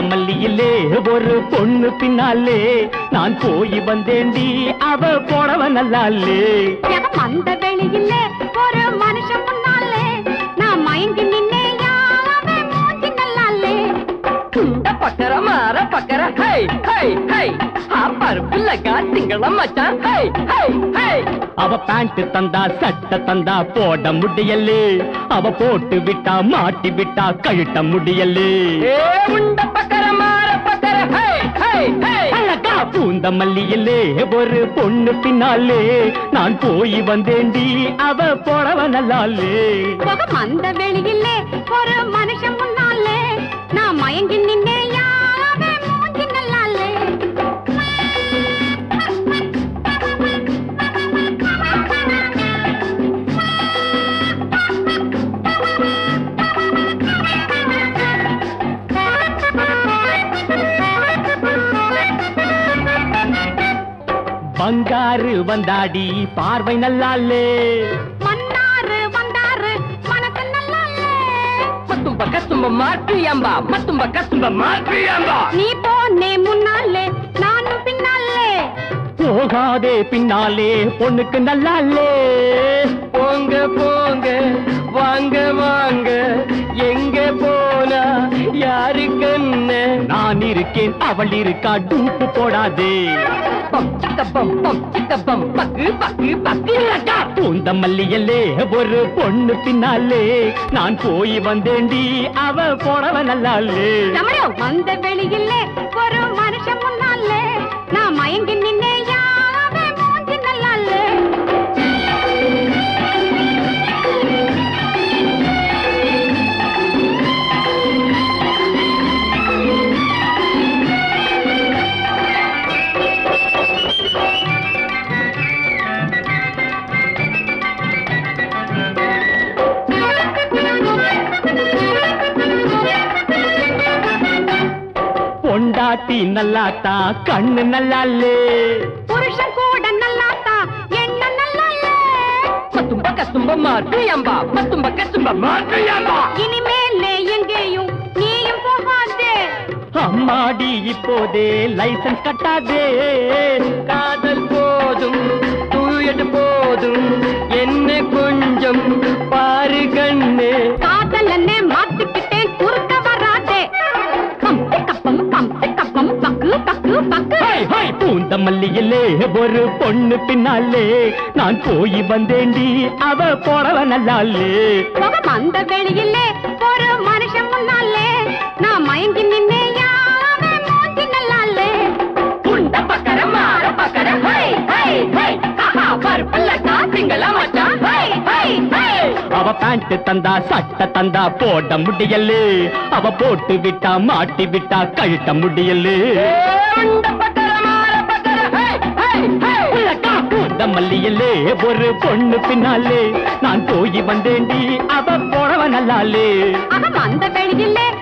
மல்லியிலே ஒரு பொண்ணு பின்னாலே நான் போய் வந்தேண்டி அவ போடவ நல்லாலே எவன் வந்த வெளியிலே ஒரு மனுஷன் முன்னாலே நான் மயங்கி நின்னே யாவே மூஞ்சி நல்லாலே இந்த பக்கர மாற பக்கர ஹை ஹை ஹை ஆ பருப்புல காத்திங்களம் மச்சான் ஹை ஹை ஹை அவ பேண்ட் தந்தா சட்டை தந்தா போட முடியலே அவ போட்டு விட்டா மாட்டி விட்டா கழட்ட முடியலே ஏ உண்ட பக்கர மாற பக்கர ஹை ஹை ஹை அழகா பூந்த மல்லியிலே ஒரு பொண்ணு பின்னாலே நான் போய் வந்தேண்டி அவ போடவ நல்லாலே முகம் வந்த வெளியிலே ஒரு மனுஷன் முன்னாலே நான் மயங்கி நின்னே யாவே மூஞ்சி நல்லாலே பங்காரு வந்தாடி பார்வை நல்லாலே மன்னாரு வந்தாரு மனசு நல்லாலே மத்தும்ப கத்தும்ப மாற்றியம்பா மத்தும்ப கத்தும்ப மாற்றியம்பா நீ போனே முன்னாலே நானும் பின்னாலே போகாதே பின்னாலே பொண்ணுக்கு நல்லாலே போங்க போங்க வாங்க வாங்க எங்க போனா யாரு கண்ணு நான் இருக்கேன் அவள் இருக்கா டூப்பு போடாதே பம் சிக்க பம் பம் சிக்க பம் பக்கு பக்கு பக்கு லக்கா பூந்த மல்லியல்லே ஒரு பொண்ணு பின்னாலே நான் போய் வந்தேண்டி அவ போடவ நல்லாலே ரமணோ வந்த வெளியிலே ஒரு மனுஷன் முன்னாலே நான் மயங்கி நின்னே யாவே மூஞ்சி நல்லாலே பொண்டாட்டி நல்லாத்தா கண்ணு நல்லாலே புருஷன் கூட நல்லாத்தா என்ன நல்லாலே மத்தும்ப கத்தும்ப மாற்றியம்பா மத்தும்ப கத்தும்ப மாற்றியம்பா இனிமேலே எங்கேயும் நீயும் போகாதே அம்மாடி இப்போதே லைசன்ஸ் கட்டாதே காதல் போதும் தூயது போதும் என்ன கொஞ்சம் பாரு கண்ணு காதலனே மாத்திக்கிட்டேன் குறுக்க வராதே கம்பு கப்பம் கம்பு கப்பம் பக்கு பக்கு பக்கு ஹை, ஹை, பூந்த மல்லியிலே ஒரு பொண்ணு பின்னாலே நான் போய் வந்தேண்டி அவ போடவ நல்லாலே முகம் அந்த வெளியிலே ஒரு மனுஷன் முன்னாலே நான் மயங்கி நின்னே யாவே மூஞ்சி நல்லாலே உண்ட பக்கர மாற பக்கர ஹை ஹை ஹை ஆஹா பருப்புல காத்திங்களா மச்சான் ஹை ஹை ஹை அவ பேண்ட் தந்தா சட்டை தந்தா போட முடியலே அவ போட்டு விட்டா மாட்டி விட்டா கழட்ட முடியலே உண்ட பக்கர மாற பக்கர ஹை ஹை ஹை உலகா பூந்த மல்லியிலே ஒரு பொண்ணு பின்னாலே நான் போய் வந்தேண்டி அவ போடவ நல்லாலே அவன் அந்த வெளியிலே